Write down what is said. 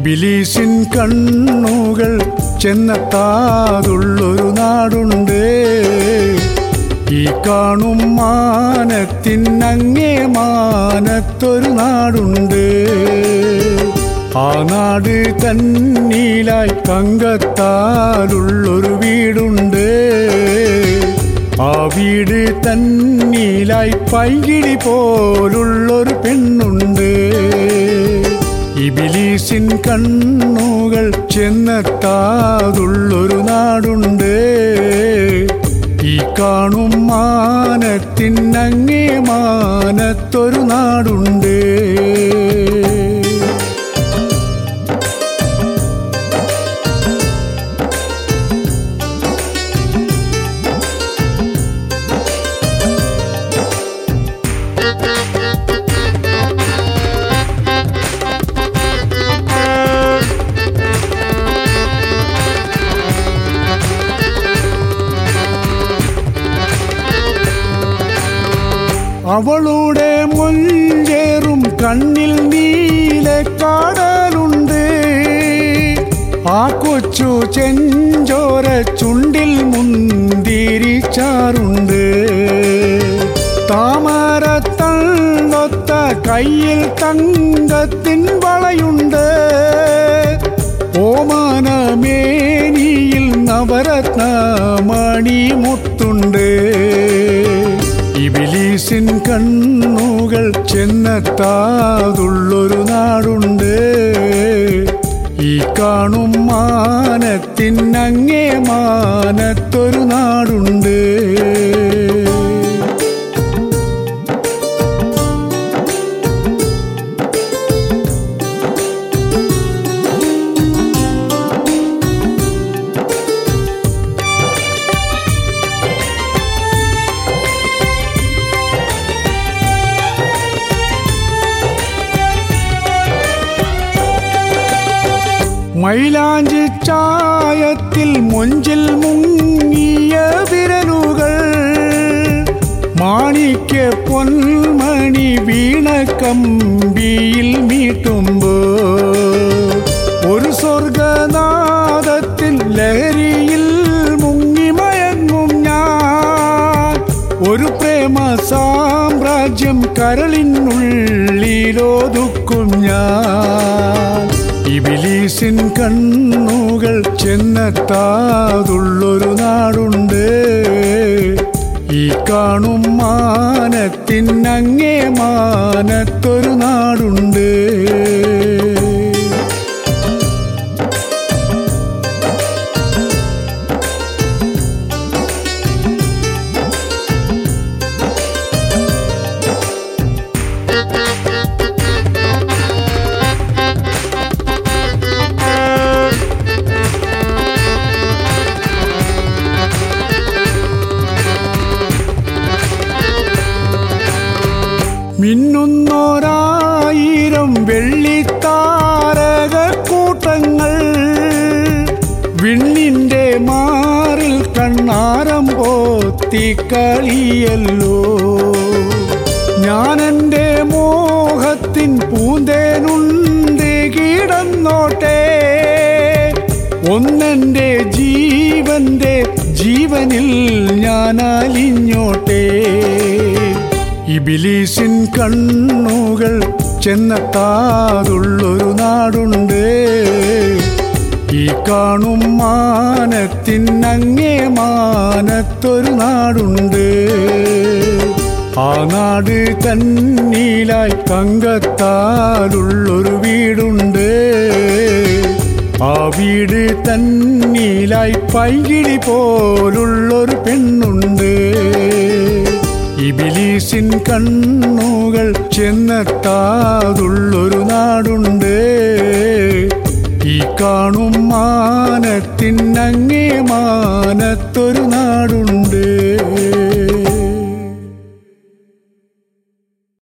ഇബിലീസിൻ കണ്ണുകൾ ചെന്നത്താതുള്ളൊരു നാടുണ്ട് ഈ കാണും മാനത്തിനങ്ങേ മാനത്തൊരു നാടുണ്ട് ആ നാട് തന്നീലായി തങ്കത്താലുള്ളൊരു വീടുണ്ട് ആ വീട് തന്നീലായി പൈകിടി പോലുള്ളൊരു പെണ്ണുണ്ട് ഇബിലീസിൻ കണ്ണുകൾ ചെന്നെത്താതുള്ളൊരു നാടുണ്ട് ഈ കാണും മാനത്തിനങ്ങേ മാനത്തൊരു നാടുണ്ട് അവളുടെ മുഞ്ചേറും കണ്ണിൽ നീല കാടലുണ്ട് ആ കൊച്ചു ചെഞ്ചോര ചുണ്ടിൽ മുന്തിരിച്ചാറുണ്ട് താമരത്തള്ളൊത്ത കയ്യിൽ തങ്കത്തിൻ വളയുണ്ട് ഓമാനമേനിയിൽ നവരത്ന മണിമുത്തുണ്ട് ഇബിലീസിൻ കണ്ണുകൾ ചെന്നെത്താതുള്ളൊരു നാടുണ്ട് ഈ കാണും മാനത്തിനങ്ങേ മാനത്തൊരു നാടുണ്ട് മൈലാഞ്ചി ചായത്തിൽ മൊഞ്ചിൽ മുങ്ങിയ വിരലുകൾ മാണിക്യ പൊന്മണി വീണ കമ്പിയിൽ മീട്ടുമ്പോ ഒരു സ്വർഗനാദത്തിൽ ലഹരിയിൽ മുങ്ങിമയങ്ങും ഞാൻ ഒരു പ്രേമ സാമ്രാജ്യം കരളിനുള്ളിലൊതുക്കും ഞാൻ ഇബിലീസിൻ കണ്ണുകൾ ചെന്നെത്താതുള്ളൊരു നാടുണ്ട് ഈ കാണും മാനത്തിനങ്ങേ മാനത്തൊരു നാടുണ്ട് മിന്നുന്നോരായിരം വെള്ളിത്താരക കൂട്ടങ്ങൾ വിണ്ണിന്റെ മാറിൽ കണ്ണാരം പോത്തി കളിയല്ലോ ഞാൻ എൻ്റെ മോഹത്തിൻ പൂന്തേനുണ്ട് കിടന്നോട്ടെ ഒന്നെൻ്റെ ജീവന്റെ ജീവനിൽ ഞാൻ അലിഞ്ഞോട്ടെ ഇബിലീസിൻ കണ്ണുകൾ ചെന്നെത്താതുള്ളൊരു നാടുണ്ട് ഈ കാണും മാനത്തിനങ്ങേ മാനത്തൊരു നാടുണ്ട് ആ നാട് തന്നീലായി തങ്കത്താലുള്ളൊരു വീടുണ്ട് ആ വീട് തന്നീലായി പൈകിടി പോലുള്ളൊരു പെണ്ണുണ്ട് ഇബിലീസിൻ കണ്ണുകൾ ചെന്നെത്താതുള്ളൊരു നാടുണ്ട് ഈ കാണും മാനത്തിനങ്ങേ മാനത്തൊരു